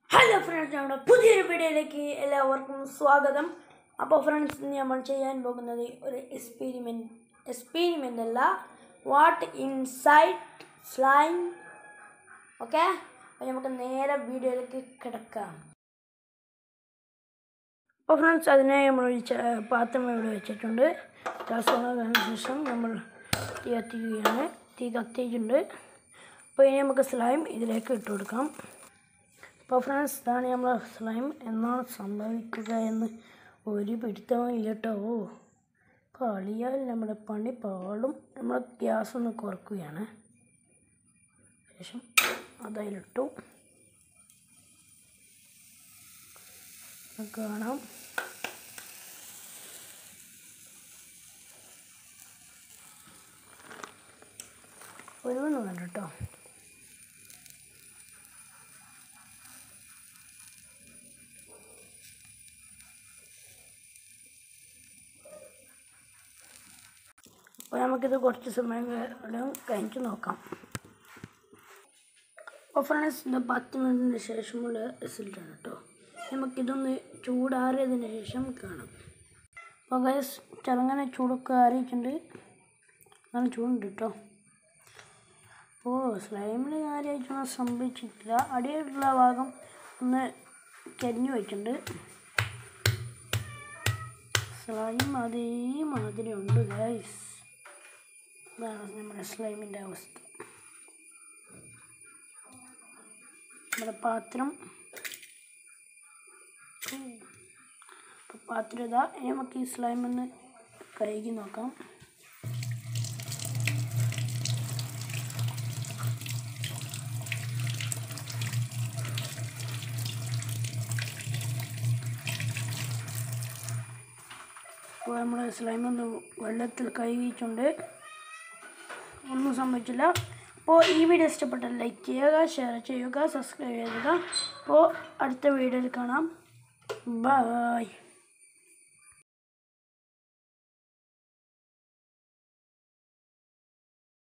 hello friends നമ്മുടെ പുതിയൊരു വീഡിയോയിലേക്ക് എല്ലാവർക്കും സ്വാഗതം അപ്പോൾ ഫ്രണ്ട്സ് ഇന്ന് നമ്മൾ ചെയ്യാൻ പോകുന്നത് ഒരു എക്സ്പെരിമെൻറ്റ് എക്സ്പെരിമെൻ്റ് അല്ല വാട്ട് ഇൻസൈഡ് സ്ലൈം ഓക്കെ അപ്പോൾ നമുക്ക് നേരെ വീഡിയോയിലേക്ക് കിടക്കാം അപ്പോൾ ഫ്രണ്ട്സ് അതിനായി നമ്മൾ ഒരു ച- പാത്രം ഇവിടെ വെച്ചിട്ടുണ്ട് ഗ്യാസ് ഓണാകാന് ശേഷം നമ്മൾ തീ കത്തിക്കുകയാണ് തീ കത്തിയിട്ടുണ്ട് അപ്പോൾ ഇനി നമുക്ക് സ്ലൈം ഇതിലേക്ക് ഇട്ട് കൊടുക്കാം അപ്പോൾ ഫ്രണ്ട്സ് ഇതാണ് നമ്മൾ സ്ലൈം എന്നാണ് സംഭവിക്കുക എന്ന് ഒരു പിടുത്തവും ഇല്ല കേട്ടോ കളിയാൽ നമ്മുടെ പണി പാളും നമ്മൾ ഗ്യാസ് ഒന്ന് കുറക്കുകയാണ് ശേഷം അതതിലിട്ടു നമുക്ക് കാണാം ഒരുവണ്ണം വേണ്ട കേട്ടോ അപ്പോൾ നമുക്കിത് കുറച്ച് സമയം കൂടെ കഴിഞ്ഞിട്ട് നോക്കാം അപ്പോൾ ഫ്രണ്ട്സ് ഇത് പത്ത് മിനിറ്റിന് ശേഷമുള്ള റിസൾട്ടാണ് കേട്ടോ നമുക്കിതൊന്ന് ചൂടാറിയതിന് ശേഷം കാണാം അപ്പോൾ ഗൈസ് ചെറുങ്ങനെ ചൂടൊക്കെ ആറിയിട്ടുണ്ട് നല്ല ചൂടുണ്ട് കേട്ടോ അപ്പോൾ സ്ലൈമിൽ കാര്യമായിട്ടൊന്നും സംഭവിച്ചിട്ടില്ല അടിയിലുള്ള ഭാഗം ഒന്ന് കരിഞ്ഞു വെച്ചിട്ടുണ്ട് സ്ലൈം അതേമാതിരി ഉണ്ട് ഗൈസ് ഇതാണ് നമ്മുടെ സ്ലൈമിൻ്റെ അവസ്ഥ നമ്മുടെ പാത്രം അപ്പോൾ പാത്രം ഇതാ ഇനി നമുക്ക് ഈ സ്ലൈം ഒന്ന് കഴുകി നോക്കാം അപ്പോൾ നമ്മൾ സ്ലൈം ഒന്ന് വെള്ളത്തിൽ കഴുകിയിട്ടുണ്ട് ഒന്നും സംഭവിച്ചില്ല അപ്പോൾ ഈ വീഡിയോ ഇഷ്ടപ്പെട്ടാൽ ലൈക്ക് ചെയ്യുക ഷെയർ ചെയ്യുക സബ്സ്ക്രൈബ് ചെയ്യുക അപ്പോൾ അടുത്ത വീഡിയോയിൽ കാണാം ബൈ